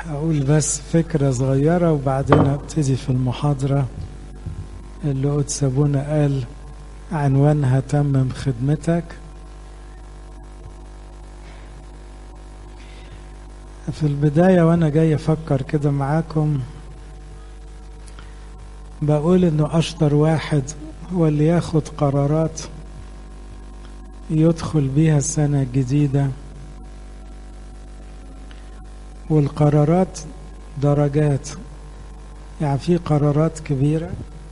هقول بس فكرة صغيرة وبعدين ابتدي في المحاضرة اللي قدس أبونا قال عنوانها تمم خدمتك في البداية وأنا جاي أفكر كده معاكم بقول إنه أشطر واحد هو اللي ياخد قرارات يدخل بيها السنة الجديدة والقرارات درجات يعني في قرارات كبيرة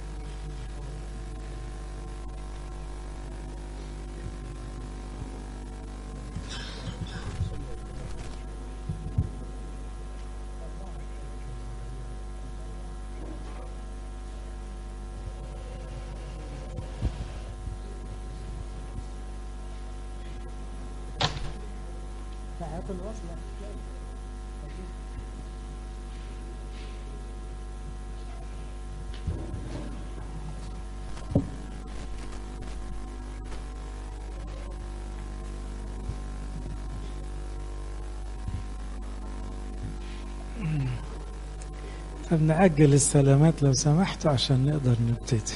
طب نأجل السلامات لو سمحتوا عشان نقدر نبتدي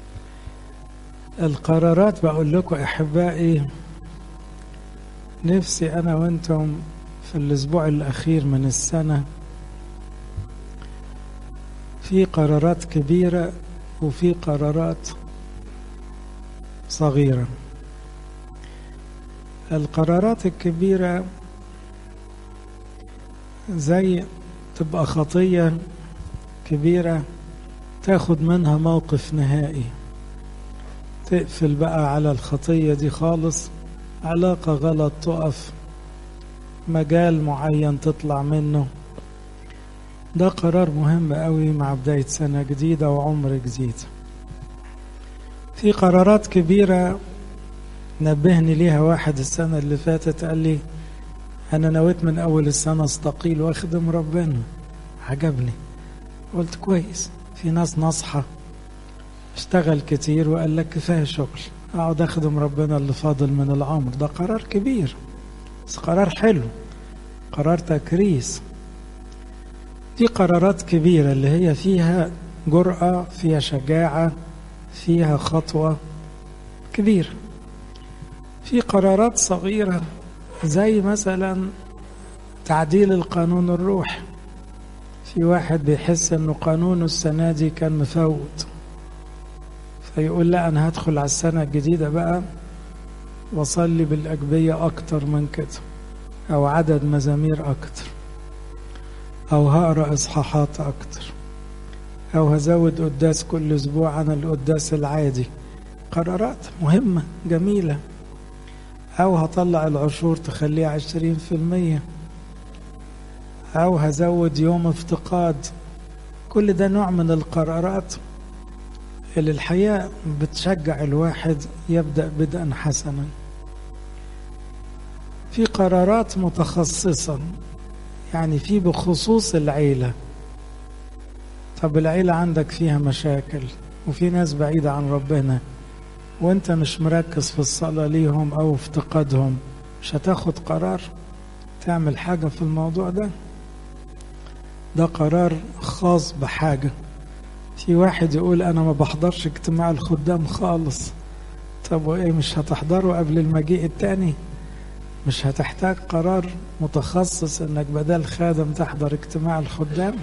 القرارات بقول لكم أحبائي نفسي أنا وأنتم في الأسبوع الأخير من السنة في قرارات كبيرة وفي قرارات صغيرة القرارات الكبيرة زي تبقى خطية كبيرة تاخد منها موقف نهائي تقفل بقى على الخطية دي خالص علاقة غلط تقف مجال معين تطلع منه ده قرار مهم قوي مع بداية سنة جديدة وعمر جديد في قرارات كبيرة نبهني ليها واحد السنة اللي فاتت قال لي أنا نويت من أول السنة استقيل وأخدم ربنا عجبني قلت كويس في ناس ناصحة اشتغل كتير وقال لك كفاية شغل اقعد اخدم ربنا اللي فاضل من العمر ده قرار كبير بس قرار حلو قرار تكريس دي قرارات كبيرة اللي هي فيها جرأة فيها شجاعة فيها خطوة كبيرة في قرارات صغيرة زي مثلا تعديل القانون الروحي في واحد بيحس انه قانونه السنة دي كان مفوت فيقول لا انا هدخل على السنة الجديدة بقى واصلي بالاجبية اكتر من كده او عدد مزامير اكتر او هقرا اصحاحات اكتر او هزود قداس كل اسبوع عن القداس العادي قرارات مهمة جميلة او هطلع العشور تخليها عشرين في المية أو هزود يوم افتقاد كل ده نوع من القرارات اللي الحقيقة بتشجع الواحد يبدأ بدءا حسنا في قرارات متخصصة يعني في بخصوص العيلة طب العيلة عندك فيها مشاكل وفي ناس بعيدة عن ربنا وانت مش مركز في الصلاة ليهم أو افتقادهم مش هتاخد قرار تعمل حاجة في الموضوع ده ده قرار خاص بحاجة في واحد يقول أنا ما بحضرش اجتماع الخدام خالص طب وإيه مش هتحضره قبل المجيء التاني مش هتحتاج قرار متخصص انك بدل خادم تحضر اجتماع الخدام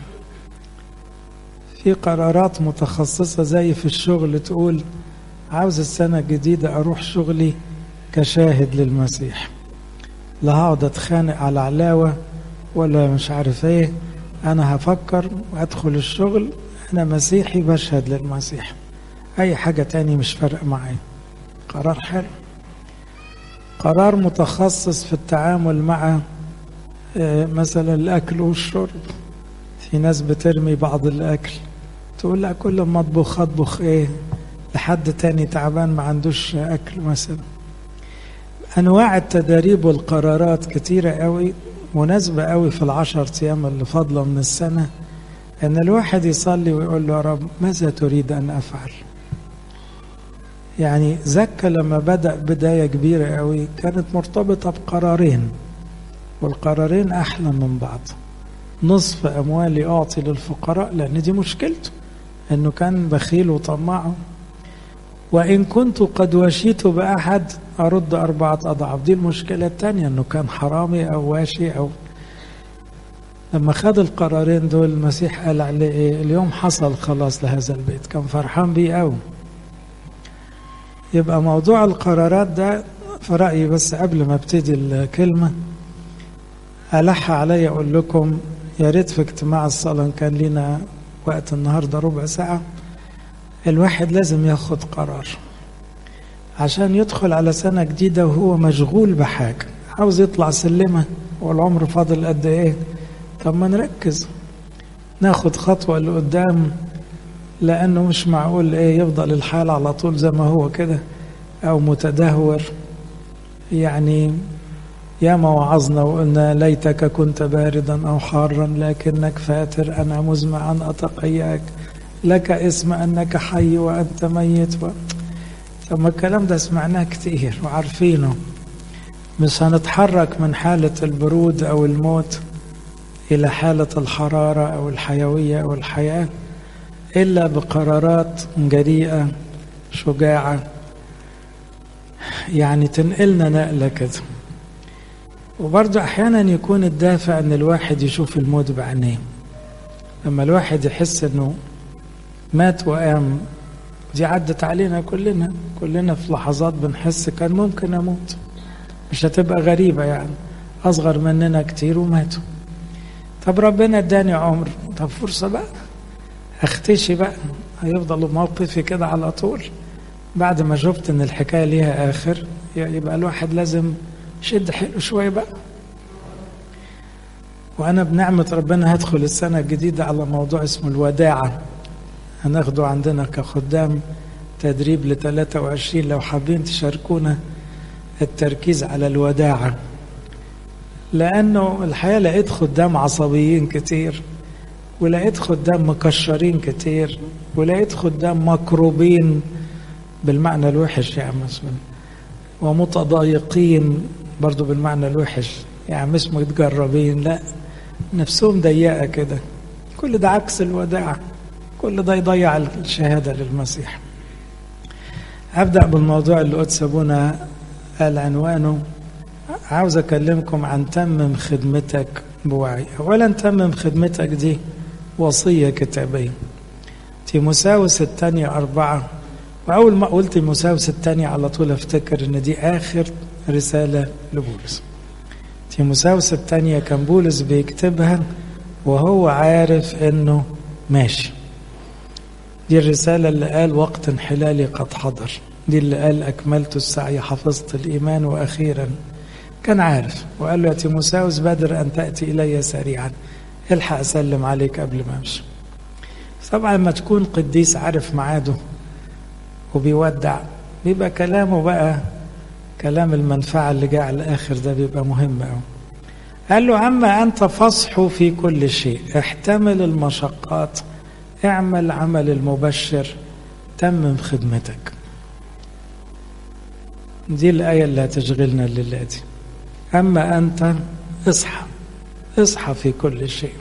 في قرارات متخصصة زي في الشغل تقول عاوز السنة الجديدة أروح شغلي كشاهد للمسيح لا هقعد أتخانق على علاوة ولا مش عارف ايه انا هفكر وادخل الشغل انا مسيحي بشهد للمسيح اي حاجة تاني مش فارق معايا قرار حلو قرار متخصص في التعامل مع مثلا الاكل والشرب في ناس بترمي بعض الاكل تقول لا كل ما اطبخ اطبخ ايه لحد تاني تعبان ما عندوش اكل مثلا انواع التداريب والقرارات كتيرة قوي مناسبة قوي في العشر أيام اللي فاضلة من السنة أن الواحد يصلي ويقول له يا رب ماذا تريد أن أفعل يعني زكى لما بدأ بداية كبيرة قوي كانت مرتبطة بقرارين والقرارين أحلى من بعض نصف أموالي أعطي للفقراء لأن دي مشكلته أنه كان بخيل وطماع وإن كنت قد وشيت بأحد أرد أربعة أضعاف دي المشكلة الثانية أنه كان حرامي أو واشي أو لما خد القرارين دول المسيح قال عليه إيه اليوم حصل خلاص لهذا البيت كان فرحان بيه قوي يبقى موضوع القرارات ده في رأيي بس قبل ما ابتدي الكلمة ألح علي أقول لكم يا ريت في اجتماع الصلاة كان لنا وقت النهاردة ربع ساعة الواحد لازم ياخد قرار عشان يدخل على سنة جديدة وهو مشغول بحاجة عاوز يطلع سلمة والعمر فاضل قد ايه طب ما نركز ناخد خطوة لقدام لأنه مش معقول ايه يفضل الحال على طول زي ما هو كده أو متدهور يعني يا ما وعظنا وقلنا ليتك كنت باردا أو حارا لكنك فاتر أنا مزمع أن أتقياك لك اسم أنك حي وأنت ميت و... طب ما الكلام ده سمعناه كتير وعارفينه مش هنتحرك من حالة البرود أو الموت إلى حالة الحرارة أو الحيوية أو الحياة إلا بقرارات جريئة شجاعة يعني تنقلنا نقلة كده وبرضه أحيانا يكون الدافع أن الواحد يشوف الموت بعينيه لما الواحد يحس أنه مات وقام دي عدت علينا كلنا كلنا في لحظات بنحس كان ممكن أموت مش هتبقى غريبة يعني أصغر مننا كتير وماتوا طب ربنا اداني عمر طب فرصة بقى اختشي بقى هيفضل موقفي كده على طول بعد ما شفت ان الحكاية ليها آخر يبقى الواحد لازم شد حلو شوية بقى وأنا بنعمة ربنا هدخل السنة الجديدة على موضوع اسمه الوداعة هناخده عندنا كخدام تدريب ل 23 لو حابين تشاركونا التركيز على الوداعة لأنه الحقيقة لقيت خدام عصبيين كتير ولقيت خدام مكشرين كتير ولقيت خدام مكروبين بالمعنى الوحش يعني مثلا ومتضايقين برضو بالمعنى الوحش يعني مش متجربين لا نفسهم ضيقة كده كل ده عكس الوداع كل ده يضيع الشهادة للمسيح هبدأ بالموضوع اللي قدس أبونا قال عنوانه عاوز أكلمكم عن تمم خدمتك بوعي أولا تمم خدمتك دي وصية كتابية تيموساوس الثانية أربعة وأول ما قلت تيموساوس الثانية على طول أفتكر إن دي آخر رسالة لبولس تيموساوس الثانية كان بولس بيكتبها وهو عارف إنه ماشي دي الرسالة اللي قال وقت انحلالي قد حضر دي اللي قال أكملت السعي حفظت الإيمان وأخيرا كان عارف وقال له يا تيموساوس بادر أن تأتي إلي سريعا الحق أسلم عليك قبل ما أمشي طبعا لما تكون قديس عارف ميعاده وبيودع بيبقى كلامه بقى كلام المنفعة اللي جاء على الآخر ده بيبقى مهم أوي قال له أما أنت فصح في كل شيء احتمل المشقات اعمل عمل المبشر تمم خدمتك دي الآية اللي هتشغلنا الليلة دي أما أنت اصحى اصحى في كل شيء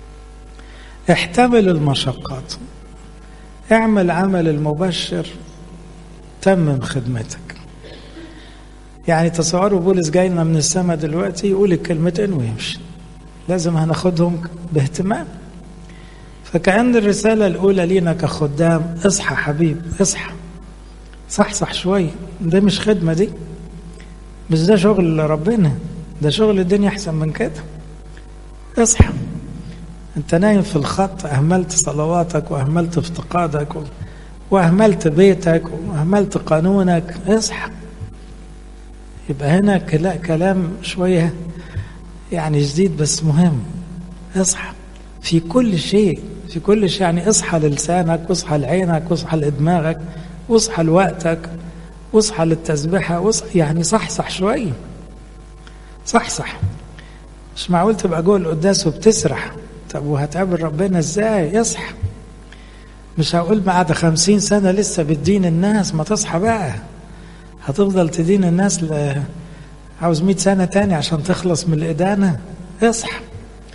احتمل المشقات اعمل عمل المبشر تمم خدمتك يعني تصوروا بولس جاي لنا من السماء دلوقتي يقول الكلمتين ويمشي لازم هناخدهم باهتمام فكأن الرسالة الأولى لينا كخدام اصحى حبيب اصحى صحصح شوية ده مش خدمة دي مش ده شغل ربنا ده شغل الدنيا أحسن من كده اصحى انت نايم في الخط أهملت صلواتك وأهملت افتقادك وأهملت بيتك وأهملت قانونك اصحى يبقى هنا كلام شوية يعني جديد بس مهم اصحى في كل شيء في كل شيء يعني اصحى للسانك واصحى لعينك واصحى لدماغك واصحى لوقتك واصحى للتسبيحة واصحى يعني صحصح شوية صحصح مش معقول تبقى جوه القداس وبتسرح طب وهتقابل ربنا ازاي اصحى مش هقول بعد خمسين سنة لسه بتدين الناس ما تصحى بقى هتفضل تدين الناس ل... عاوز مئة سنة تاني عشان تخلص من الإدانة اصحى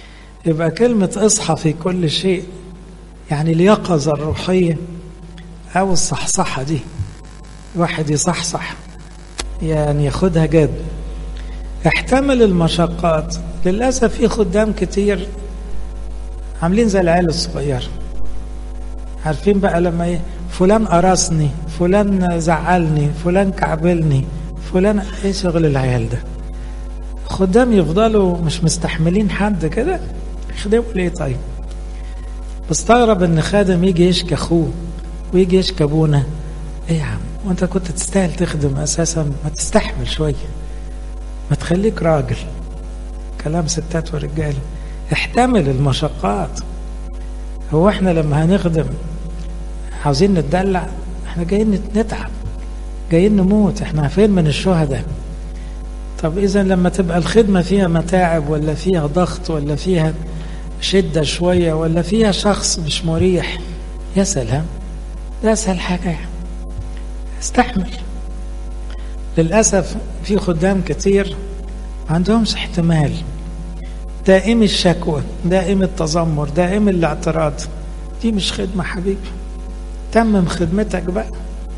يبقى كلمة اصحى في كل شيء يعني اليقظة الروحية أو الصحصحة دي واحد يصحصح يعني ياخدها جد احتمل المشقات للأسف في خدام كتير عاملين زي العيال الصغير عارفين بقى لما ايه فلان قرصني فلان زعلني فلان كعبلني فلان ايه شغل العيال ده خدام يفضلوا مش مستحملين حد كده يخدموا ليه طيب بستغرب ان خادم يجي يشكي اخوه ويجي يشكي ابونا ايه يا عم وانت كنت تستاهل تخدم اساسا ما تستحمل شويه ما تخليك راجل كلام ستات ورجاله احتمل المشقات هو احنا لما هنخدم عاوزين نتدلع احنا جايين نتعب جايين نموت احنا فين من الشهداء طب اذا لما تبقى الخدمه فيها متاعب ولا فيها ضغط ولا فيها شده شويه ولا فيها شخص مش مريح يا سلام ده اسهل حاجه استحمل للاسف في خدام كتير ما عندهمش احتمال دائم الشكوى دائم التذمر دائم الاعتراض دي مش خدمه حبيبي تمم خدمتك بقى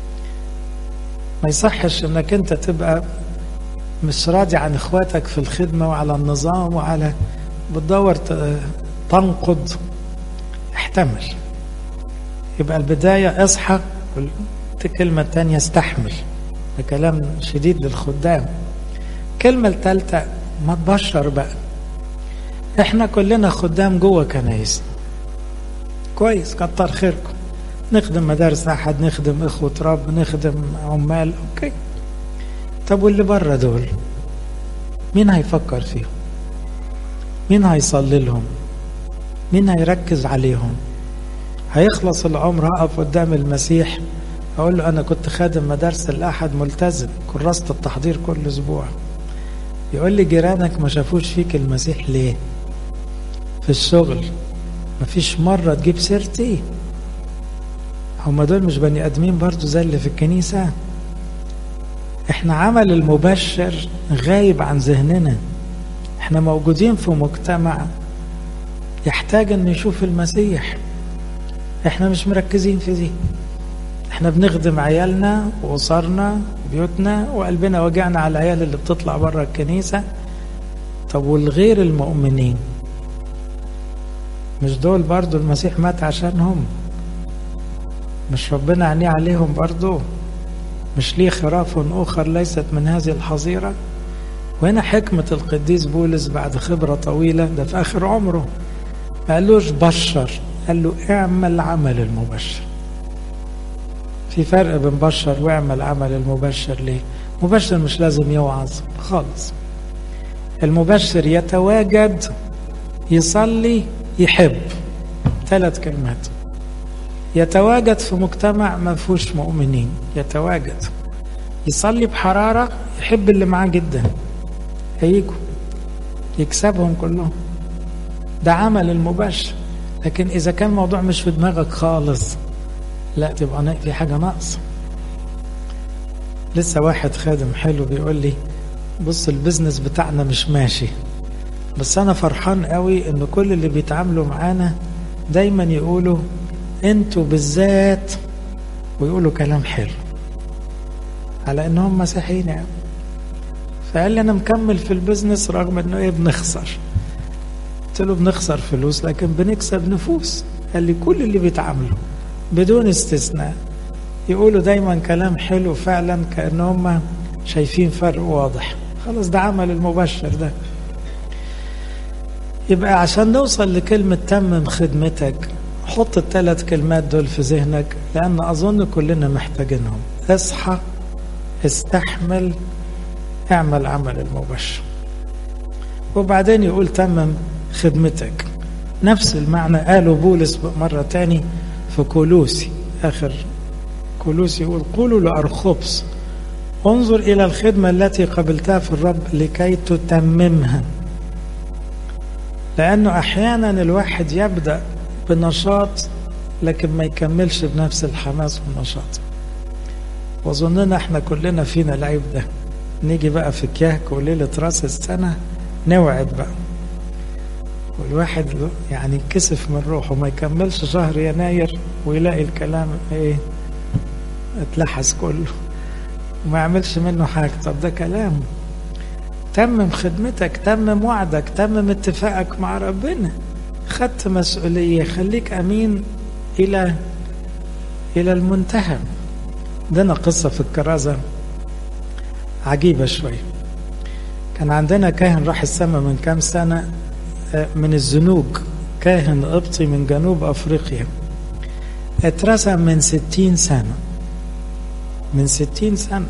ما يصحش انك انت تبقى مش راضي عن اخواتك في الخدمه وعلى النظام وعلى بتدور تنقض احتمل يبقى البدايه اصحى الكلمه الثانيه استحمل ده كلام شديد للخدام الكلمه الثالثه ما تبشر بقى احنا كلنا خدام جوه كنايس كويس كتر خيركم نخدم مدارس احد نخدم اخوه رب نخدم عمال اوكي طب واللي بره دول مين هيفكر فيهم مين هيصلي لهم مين هيركز عليهم هيخلص العمر هقف قدام المسيح اقول له انا كنت خادم مدارس الاحد ملتزم كراسة التحضير كل اسبوع يقول لي جيرانك ما شافوش فيك المسيح ليه في الشغل مفيش مرة تجيب سيرتي هما دول مش بني ادمين برضو زي اللي في الكنيسة احنا عمل المبشر غايب عن ذهننا احنا موجودين في مجتمع يحتاج ان يشوف المسيح احنا مش مركزين في دي احنا بنخدم عيالنا واسرنا وبيوتنا وقلبنا وجعنا على العيال اللي بتطلع بره الكنيسة طب والغير المؤمنين مش دول برضو المسيح مات عشانهم مش ربنا عينيه عليهم برضو مش ليه خراف أخر ليست من هذه الحظيرة وهنا حكمة القديس بولس بعد خبرة طويلة ده في آخر عمره ما قالوش بشر قال له اعمل عمل المبشر في فرق بين بشر واعمل عمل المبشر ليه مبشر مش لازم يوعظ خالص المبشر يتواجد يصلي يحب ثلاث كلمات يتواجد في مجتمع ما فيهوش مؤمنين يتواجد يصلي بحرارة يحب اللي معاه جدا هيجوا يكسبهم كلهم ده عمل المباشر لكن إذا كان الموضوع مش في دماغك خالص لا تبقى في حاجة ناقصة لسه واحد خادم حلو بيقول لي بص البزنس بتاعنا مش ماشي بس أنا فرحان قوي إن كل اللي بيتعاملوا معانا دايما يقولوا انتوا بالذات ويقولوا كلام حلو على انهم مسيحيين يعني فقال لي انا مكمل في البزنس رغم انه ايه بنخسر قلت له بنخسر فلوس لكن بنكسب نفوس قال لي كل اللي بيتعاملوا بدون استثناء يقولوا دايما كلام حلو فعلا كانهم شايفين فرق واضح خلاص ده عمل المبشر ده يبقى عشان نوصل لكلمة تمم خدمتك حط الثلاث كلمات دول في ذهنك لأن أظن كلنا محتاجينهم اصحى استحمل اعمل عمل المبشر وبعدين يقول تمم خدمتك نفس المعنى قاله بولس مرة تاني في كولوسي آخر كولوسي يقول قولوا لأرخبس انظر إلى الخدمة التي قبلتها في الرب لكي تتممها لأنه أحيانا الواحد يبدأ بنشاط لكن ما يكملش بنفس الحماس والنشاط وظننا احنا كلنا فينا العيب ده نيجي بقى في كياك وليلة راس السنة نوعد بقى والواحد يعني كسف من روحه ما يكملش شهر يناير ويلاقي الكلام ايه اتلحس كله وما يعملش منه حاجة طب ده كلام تمم خدمتك تمم وعدك تمم اتفاقك مع ربنا خدت مسؤولية خليك أمين إلى إلى المنتهى عندنا قصة في الكرازة عجيبة شوية كان عندنا كاهن راح السماء من كام سنة من الزنوج كاهن قبطي من جنوب أفريقيا اترسم من ستين سنة من ستين سنة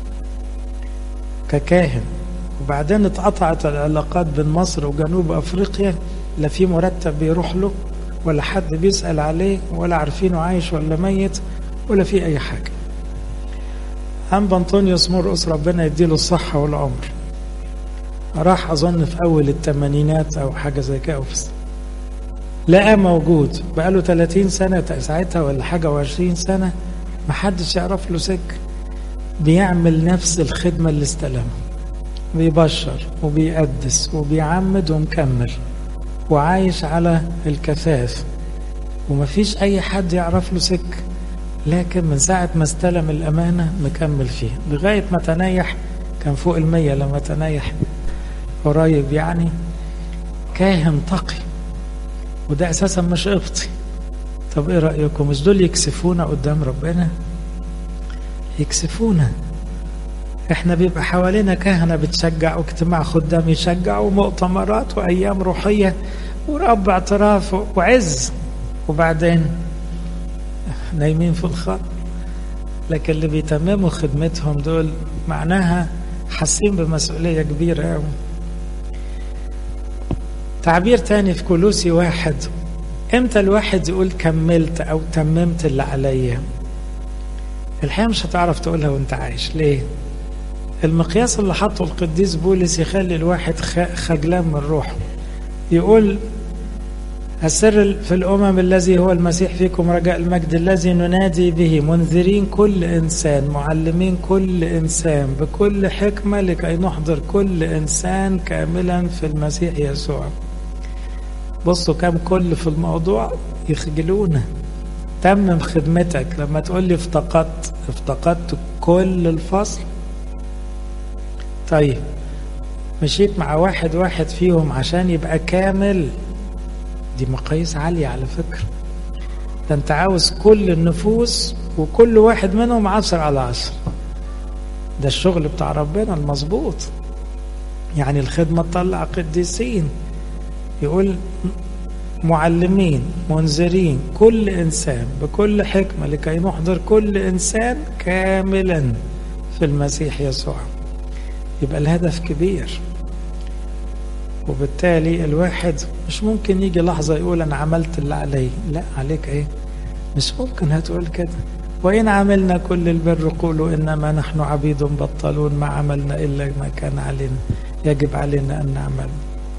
ككاهن وبعدين اتقطعت العلاقات بين مصر وجنوب أفريقيا لا في مرتب بيروح له ولا حد بيسأل عليه ولا عارفينه عايش ولا ميت ولا في أي حاجة أم بنطونيوس مرقس ربنا يديله الصحة والعمر راح أظن في أول الثمانينات أو حاجة زي كده لقى موجود بقاله 30 سنة ساعتها ولا حاجة و20 سنة محدش يعرف له سك بيعمل نفس الخدمة اللي استلمها بيبشر وبيقدس وبيعمد ومكمل وعايش على الكفاف ومفيش أي حد يعرف له سك لكن من ساعة ما استلم الأمانة مكمل فيها لغاية ما تنيح كان فوق المية لما تنيح قريب يعني كاهن تقي وده أساسا مش قبطي طب ايه رأيكم مش دول يكسفونا قدام ربنا يكسفونا احنا بيبقى حوالينا كهنة بتشجع واجتماع خدام يشجع ومؤتمرات وأيام روحية ورب اعتراف وعز وبعدين نايمين في الخط لكن اللي بيتمموا خدمتهم دول معناها حاسين بمسؤولية كبيرة قوي تعبير تاني في كلوسي واحد امتى الواحد يقول كملت او تممت اللي عليا الحقيقة مش هتعرف تقولها وانت عايش ليه المقياس اللي حطه القديس بولس يخلي الواحد خجلان من روحه يقول السر في الأمم الذي هو المسيح فيكم رجاء المجد الذي ننادي به منذرين كل إنسان معلمين كل إنسان بكل حكمة لكي نحضر كل إنسان كاملا في المسيح يسوع بصوا كم كل في الموضوع يخجلونا تمم خدمتك لما تقول لي افتقدت افتقدت كل الفصل طيب مشيت مع واحد واحد فيهم عشان يبقى كامل دي مقاييس عالية على فكرة ده انت عاوز كل النفوس وكل واحد منهم عشر على عشر ده الشغل بتاع ربنا المظبوط يعني الخدمة تطلع قديسين يقول معلمين منذرين كل إنسان بكل حكمة لكي نحضر كل إنسان كاملا في المسيح يسوع يبقى الهدف كبير وبالتالي الواحد مش ممكن يجي لحظة يقول أنا عملت اللي علي لا عليك إيه مش ممكن هتقول كده وإن عملنا كل البر قولوا إنما نحن عبيد بطلون ما عملنا إلا ما كان علينا يجب علينا أن نعمل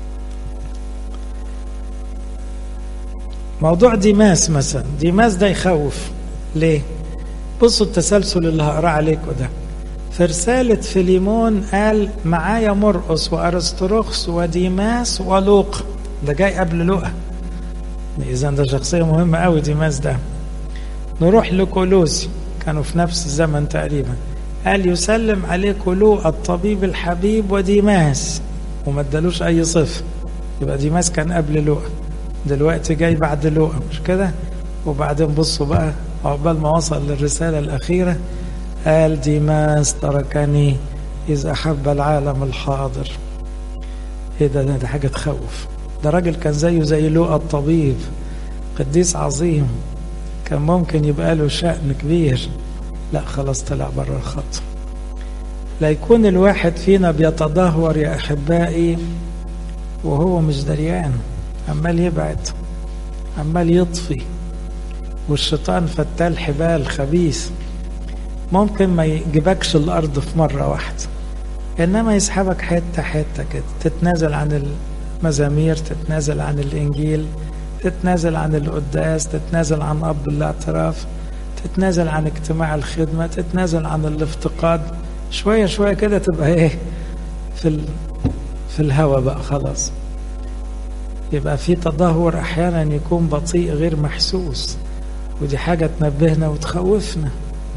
موضوع ديماس مثلا ديماس ده يخوف ليه بصوا التسلسل اللي هقراه عليكم ده في رسالة فيليمون قال معايا مرقس وأرسطرخس وديماس ولوق ده جاي قبل لوقا إذا ده شخصية مهمة قوي ديماس ده نروح لكولوسي كانوا في نفس الزمن تقريبا قال يسلم عليكم لوقا الطبيب الحبيب وديماس وما ادالوش أي صفة يبقى ديماس كان قبل لوقا دلوقتي جاي بعد لوقا مش كده وبعدين بصوا بقى عقبال ما وصل للرسالة الأخيرة قال ديماس تركني إذ أحب العالم الحاضر إيه ده ده, ده حاجة تخوف ده راجل كان زيه زي لوقا الطبيب قديس عظيم كان ممكن يبقى له شأن كبير لا خلاص طلع بره الخط لا يكون الواحد فينا بيتدهور يا أحبائي وهو مش دريان عمال يبعد عمال يطفي والشيطان فتال حبال خبيث ممكن ما يجيبكش الأرض في مرة واحدة إنما يسحبك حتة حتة كده تتنازل عن المزامير تتنازل عن الإنجيل تتنازل عن القداس تتنازل عن أب الاعتراف تتنازل عن اجتماع الخدمة تتنازل عن الافتقاد شوية شوية كده تبقى إيه في ال... في الهوا بقى خلاص يبقى في تدهور احيانا يكون بطيء غير محسوس ودي حاجه تنبهنا وتخوفنا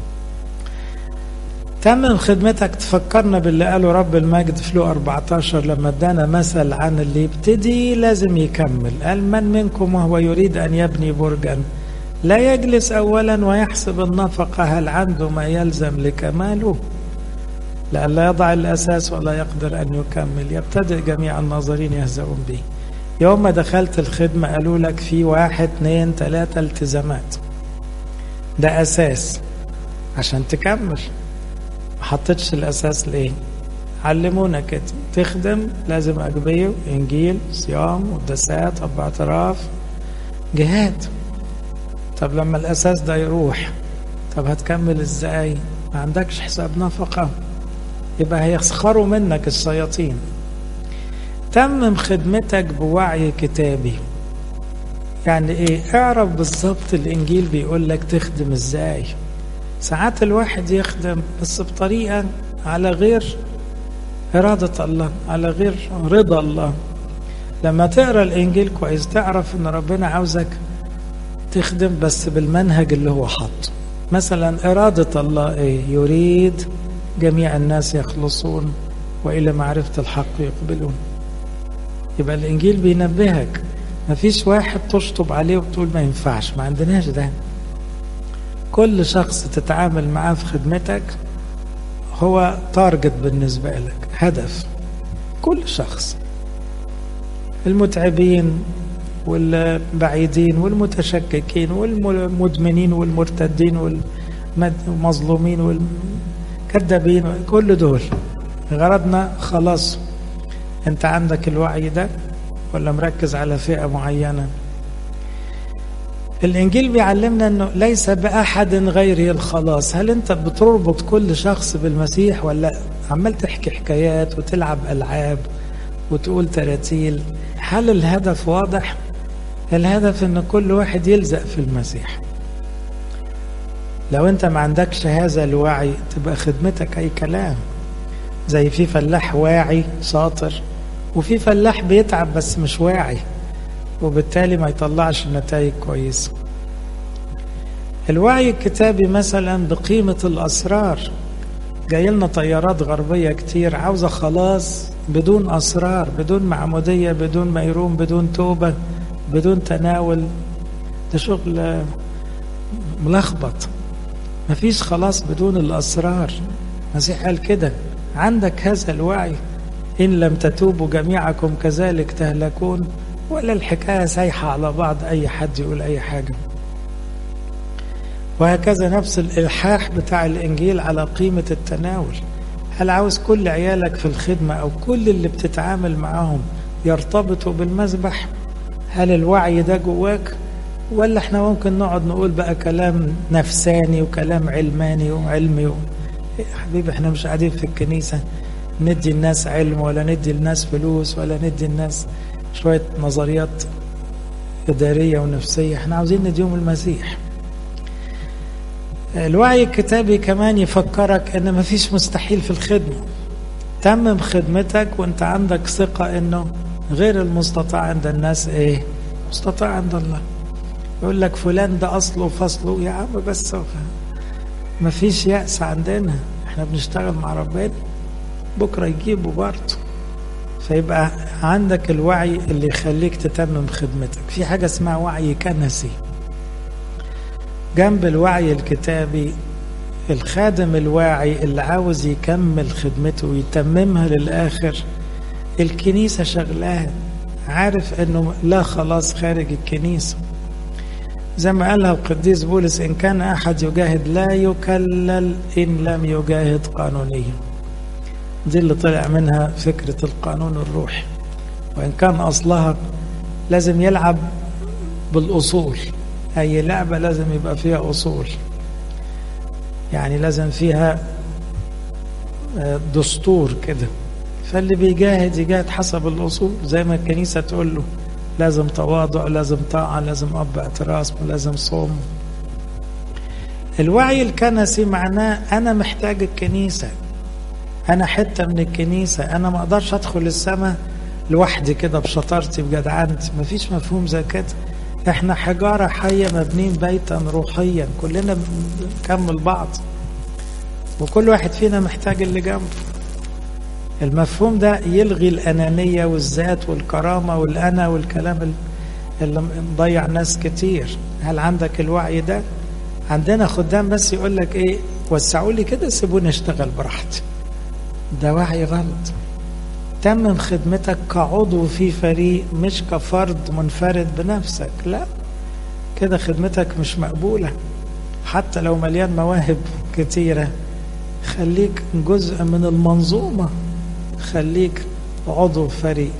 تمم خدمتك تفكرنا باللي قاله رب المجد في لو 14 لما ادانا مثل عن اللي يبتدي لازم يكمل قال من منكم وهو يريد ان يبني برجا لا يجلس اولا ويحسب النفقه هل عنده ما يلزم لكماله لئلا يضع الاساس ولا يقدر ان يكمل يبتدئ جميع الناظرين يهزؤون به يوم ما دخلت الخدمه قالوا لك في واحد اثنين ثلاثه التزامات ده اساس عشان تكمل ما حطيتش الاساس ليه علمونا كده تخدم لازم اجبيه انجيل صيام قداسات اب اعتراف جهاد طب لما الاساس ده يروح طب هتكمل ازاي ما عندكش حساب نفقه يبقى هيسخروا منك الشياطين تمم خدمتك بوعي كتابي يعني ايه اعرف بالظبط الانجيل بيقول لك تخدم ازاي ساعات الواحد يخدم بس بطريقه على غير اراده الله على غير رضا الله لما تقرا الانجيل كويس تعرف ان ربنا عاوزك تخدم بس بالمنهج اللي هو حاطه مثلا اراده الله ايه يريد جميع الناس يخلصون والى معرفه الحق يقبلون يبقى الانجيل بينبهك مفيش واحد تشطب عليه وتقول ما ينفعش ما عندناش ده كل شخص تتعامل معاه في خدمتك هو تارجت بالنسبة لك هدف كل شخص المتعبين والبعيدين والمتشككين والمدمنين والمرتدين والمظلومين والكذابين كل دول غرضنا خلاص انت عندك الوعي ده ولا مركز على فئة معينة الإنجيل بيعلمنا أنه ليس بأحد غيره الخلاص هل أنت بتربط كل شخص بالمسيح ولا عمال تحكي حكايات وتلعب ألعاب وتقول تراتيل هل الهدف واضح الهدف أن كل واحد يلزق في المسيح لو أنت ما عندكش هذا الوعي تبقى خدمتك أي كلام زي في فلاح واعي شاطر وفي فلاح بيتعب بس مش واعي وبالتالي ما يطلعش نتائج كويسة الوعي الكتابي مثلا بقيمة الأسرار جاي لنا طيارات غربية كتير عاوزة خلاص بدون أسرار بدون معمودية بدون ميرون بدون توبة بدون تناول ده شغل ملخبط مفيش خلاص بدون الأسرار المسيح قال كده عندك هذا الوعي إن لم تتوبوا جميعكم كذلك تهلكون ولا الحكاية سايحة على بعض أي حد يقول أي حاجة وهكذا نفس الإلحاح بتاع الإنجيل على قيمة التناول هل عاوز كل عيالك في الخدمة أو كل اللي بتتعامل معاهم يرتبطوا بالمذبح هل الوعي ده جواك ولا احنا ممكن نقعد نقول بقى كلام نفساني وكلام علماني وعلمي و... حبيبي احنا مش قاعدين في الكنيسة ندي الناس علم ولا ندي الناس فلوس ولا ندي الناس شوية نظريات إدارية ونفسية احنا عاوزين نديهم المسيح الوعي الكتابي كمان يفكرك ان مفيش مستحيل في الخدمة تمم خدمتك وانت عندك ثقة انه غير المستطاع عند الناس ايه مستطاع عند الله يقول لك فلان ده اصله وفصله يا عم بس مفيش يأس عندنا احنا بنشتغل مع ربنا بكرة يجيبه برضه فيبقى عندك الوعي اللي يخليك تتمم خدمتك في حاجة اسمها وعي كنسي جنب الوعي الكتابي الخادم الواعي اللي عاوز يكمل خدمته ويتممها للآخر الكنيسة شغلاه عارف انه لا خلاص خارج الكنيسة زي ما قالها القديس بولس إن كان أحد يجاهد لا يكلل إن لم يجاهد قانونيا دي اللي طلع منها فكرة القانون الروحي وإن كان أصلها لازم يلعب بالأصول أي لعبة لازم يبقى فيها أصول يعني لازم فيها دستور كده فاللي بيجاهد يجاهد حسب الأصول زي ما الكنيسة تقول له لازم تواضع لازم طاعة لازم أب اعتراس لازم صوم الوعي الكنسي معناه أنا محتاج الكنيسة أنا حتة من الكنيسة أنا ما أقدرش أدخل السماء لوحدي كده بشطارتي بجدعنتي مفيش مفهوم زي كده احنا حجارة حية مبنين بيتا روحيا كلنا بنكمل بعض وكل واحد فينا محتاج اللي جنبه المفهوم ده يلغي الأنانية والذات والكرامة والأنا والكلام اللي مضيع ناس كتير هل عندك الوعي ده عندنا خدام بس يقول لك ايه وسعوا لي كده سيبوني اشتغل براحتي ده وعي غلط تمم خدمتك كعضو في فريق مش كفرد منفرد بنفسك لا كده خدمتك مش مقبولة حتى لو مليان مواهب كتيرة خليك جزء من المنظومة خليك عضو فريق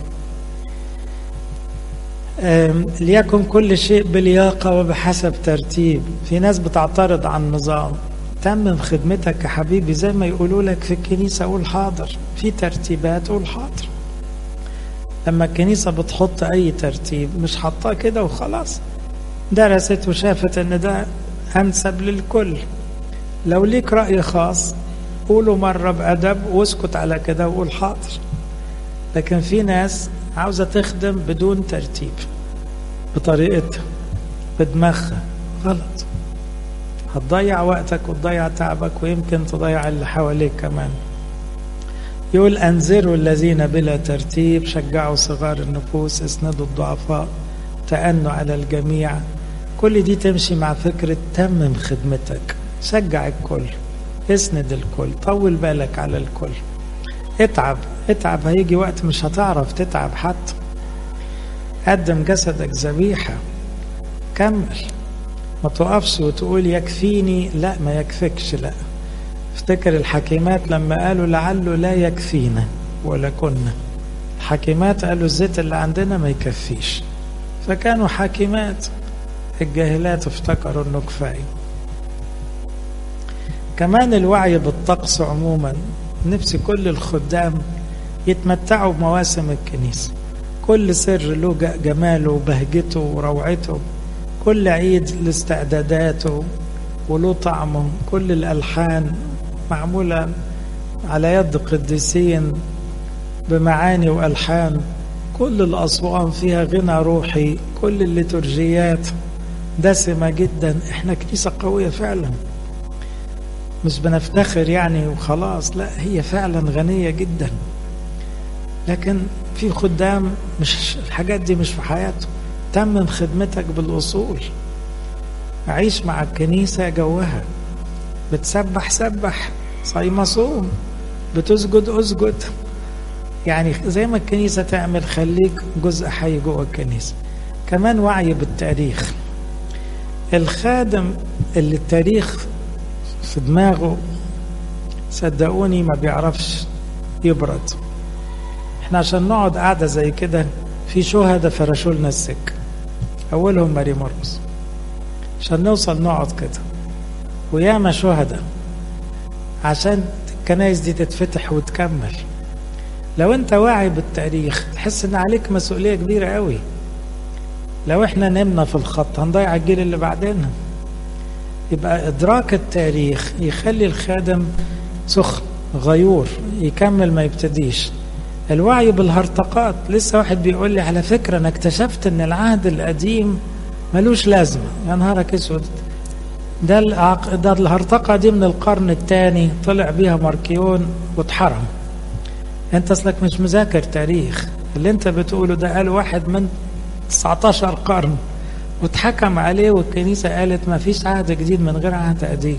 ليكن كل شيء بلياقة وبحسب ترتيب في ناس بتعترض على النظام تمم خدمتك يا حبيبي زي ما يقولوا لك في الكنيسة قول حاضر في ترتيبات قول حاضر لما الكنيسة بتحط أي ترتيب مش حطاه كده وخلاص درست وشافت إن ده أنسب للكل لو ليك رأي خاص قوله مرة بأدب واسكت على كده وقول حاضر لكن في ناس عاوزة تخدم بدون ترتيب بطريقتها بدماغها غلط هتضيع وقتك وتضيع تعبك ويمكن تضيع اللي حواليك كمان يقول أنذروا الذين بلا ترتيب شجعوا صغار النفوس اسندوا الضعفاء تأنوا على الجميع كل دي تمشي مع فكرة تمم خدمتك شجع الكل اسند الكل طول بالك على الكل اتعب اتعب هيجي وقت مش هتعرف تتعب حتى قدم جسدك ذبيحة كمل ما تقفش وتقول يكفيني لا ما يكفيكش لا افتكر الحكيمات لما قالوا لعله لا يكفينا ولا كنا الحكيمات قالوا الزيت اللي عندنا ما يكفيش فكانوا حكيمات الجاهلات افتكروا انه كفايه كمان الوعي بالطقس عموما نفسي كل الخدام يتمتعوا بمواسم الكنيسة كل سر له جماله وبهجته وروعته كل عيد لاستعداداته وله طعمه كل الألحان معمولة على يد قديسين بمعاني وألحان كل الأصوات فيها غنى روحي كل الليتورجيات دسمة جدا احنا كنيسة قوية فعلا مش بنفتخر يعني وخلاص لا هي فعلا غنية جدا لكن في خدام مش الحاجات دي مش في حياته تمم خدمتك بالأصول عيش مع الكنيسة جوها بتسبح سبح صايمة صوم بتسجد اسجد يعني زي ما الكنيسة تعمل خليك جزء حي جوه الكنيسة كمان وعي بالتاريخ الخادم اللي التاريخ في دماغه صدقوني ما بيعرفش يبرد احنا عشان نقعد قاعدة زي كده في شهداء فرشوا لنا السكة أولهم ماري مرقس عشان نوصل نقعد كده وياما شهداء عشان الكنايس دي تتفتح وتكمل لو انت واعي بالتاريخ تحس ان عليك مسؤولية كبيرة قوي لو احنا نمنا في الخط هنضيع الجيل اللي بعدنا يبقى ادراك التاريخ يخلي الخادم سخن غيور يكمل ما يبتديش الوعي بالهرطقات لسه واحد بيقول لي على فكرة انا اكتشفت ان العهد القديم ملوش لازمة يا نهارك اسود ده العق... ده الهرطقة دي من القرن الثاني طلع بيها ماركيون واتحرم انت اصلك مش مذاكر تاريخ اللي انت بتقوله ده قال واحد من 19 قرن واتحكم عليه والكنيسة قالت ما فيش عهد جديد من غير عهد قديم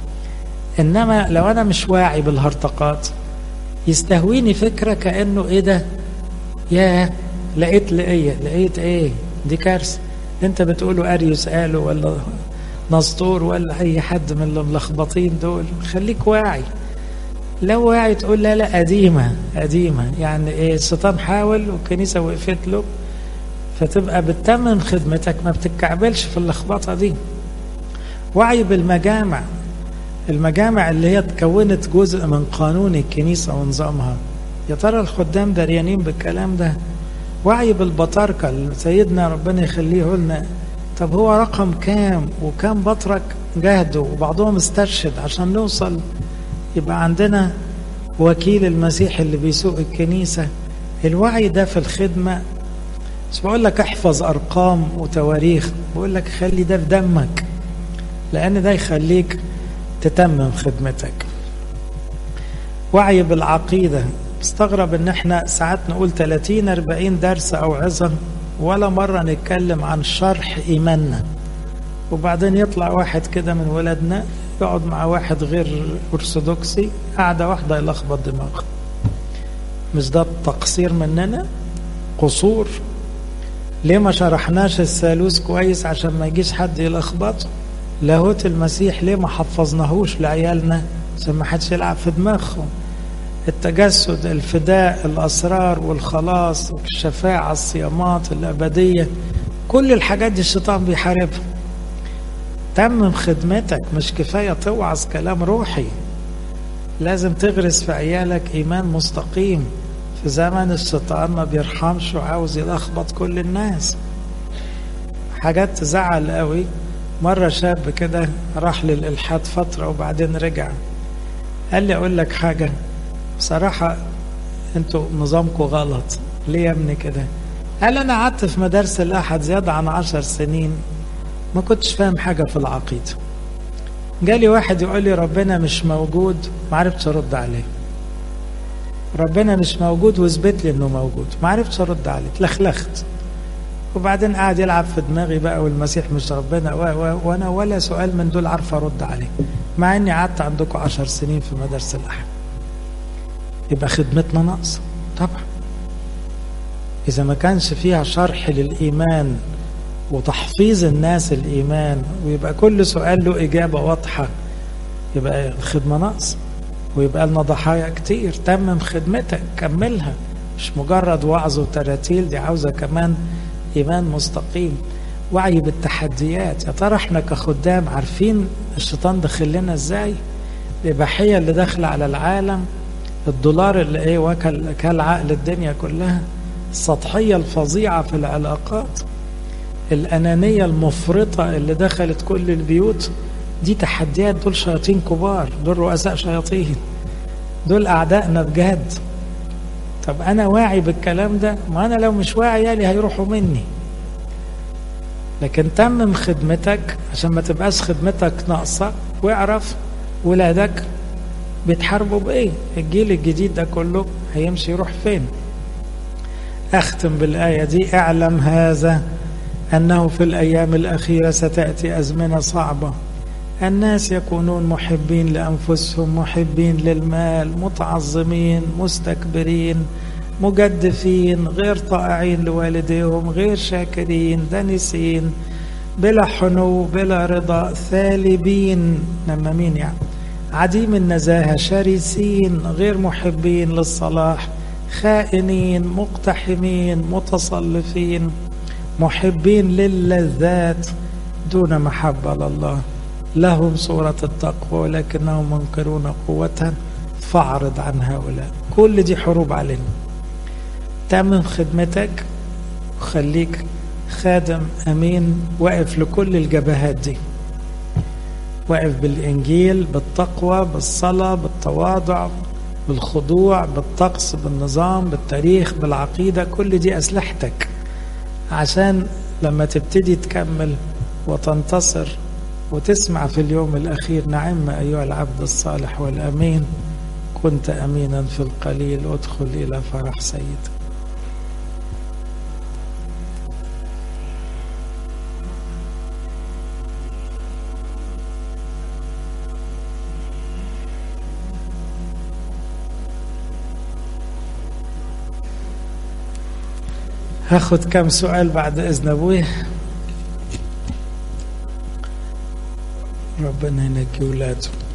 انما لو انا مش واعي بالهرطقات يستهويني فكرة كأنه ايه ده يا لقيت لقية لقيت ايه دي كارثة انت بتقوله اريوس قاله ولا نسطور ولا اي حد من اللي ملخبطين دول خليك واعي لو واعي تقول لا لا قديمة قديمة يعني ايه الشيطان حاول والكنيسة وقفت له فتبقى بتتمم خدمتك ما بتتكعبلش في اللخبطة دي وعي بالمجامع المجامع اللي هي تكونت جزء من قانون الكنيسة ونظامها يا ترى الخدام دريانين بالكلام ده وعي بالبطاركة اللي سيدنا ربنا يخليه لنا طب هو رقم كام وكام بطرك جهدوا وبعضهم استرشد عشان نوصل يبقى عندنا وكيل المسيح اللي بيسوق الكنيسة الوعي ده في الخدمة مش بقول لك احفظ أرقام وتواريخ بقول لك خلي ده في دمك لأن ده يخليك تتمم خدمتك وعي بالعقيدة استغرب ان احنا ساعات نقول 30 40 درس او عظة ولا مرة نتكلم عن شرح ايماننا وبعدين يطلع واحد كده من ولادنا يقعد مع واحد غير ارثوذكسي قاعدة واحدة يلخبط دماغه مش ده تقصير مننا قصور ليه ما شرحناش الثالوث كويس عشان ما يجيش حد يلخبطه لاهوت المسيح ليه ما حفظناهوش لعيالنا عشان ما حدش يلعب في دماغهم التجسد الفداء الأسرار والخلاص الشفاعة الصيامات الأبدية كل الحاجات دي الشيطان بيحاربها تمم خدمتك مش كفاية توعظ كلام روحي لازم تغرس في عيالك إيمان مستقيم في زمن الشيطان ما بيرحمش وعاوز يلخبط كل الناس حاجات تزعل قوي مرة شاب كده راح للإلحاد فترة وبعدين رجع قال لي أقول لك حاجة بصراحة انتوا نظامكم غلط ليه يا ابني كده قال أنا قعدت في مدارس الأحد زيادة عن عشر سنين ما كنتش فاهم حاجة في العقيدة جالي واحد يقول لي ربنا مش موجود ما عرفتش أرد عليه ربنا مش موجود واثبت لي انه موجود ما عرفتش ارد عليه اتلخلخت وبعدين قاعد يلعب في دماغي بقى والمسيح مش ربنا و و وانا ولا سؤال من دول عارف ارد عليه مع اني قعدت عندكم عشر سنين في مدارس الاحد يبقى خدمتنا ناقصه طبعا اذا ما كانش فيها شرح للايمان وتحفيظ الناس الايمان ويبقى كل سؤال له اجابه واضحه يبقى الخدمه ناقصه ويبقى لنا ضحايا كتير تمم خدمتك كملها مش مجرد وعظ وتراتيل دي عاوزه كمان ايمان مستقيم وعي بالتحديات يا ترى احنا كخدام عارفين الشيطان داخل لنا ازاي الاباحيه اللي داخله على العالم الدولار اللي ايه وكل كل عقل الدنيا كلها السطحيه الفظيعه في العلاقات الانانيه المفرطه اللي دخلت كل البيوت دي تحديات دول شياطين كبار دول رؤساء شياطين دول اعدائنا بجد طب انا واعي بالكلام ده ما انا لو مش واعي يالي هيروحوا مني لكن تمم خدمتك عشان ما تبقاش خدمتك ناقصة واعرف ولادك بيتحاربوا بايه الجيل الجديد ده كله هيمشي يروح فين اختم بالآية دي اعلم هذا أنه في الأيام الأخيرة ستأتي أزمنة صعبة الناس يكونون محبين لأنفسهم محبين للمال متعظمين مستكبرين مجدفين غير طائعين لوالديهم غير شاكرين دنسين بلا حنو بلا رضا ثالبين نمامين يعني عديم النزاهة شرسين غير محبين للصلاح خائنين مقتحمين متصلفين محبين للذات دون محبة لله لهم صورة التقوى ولكنهم منكرون قوتها فاعرض عن هؤلاء كل دي حروب علينا تمم خدمتك وخليك خادم أمين واقف لكل الجبهات دي واقف بالإنجيل بالتقوى بالصلاة بالتواضع بالخضوع بالطقس بالنظام بالتاريخ بالعقيدة كل دي أسلحتك عشان لما تبتدي تكمل وتنتصر وتسمع في اليوم الأخير نعم أيها العبد الصالح والأمين كنت أمينا في القليل ادخل إلى فرح سيدك هاخد كم سؤال بعد إذن أبوي ربنا ينجي ولاده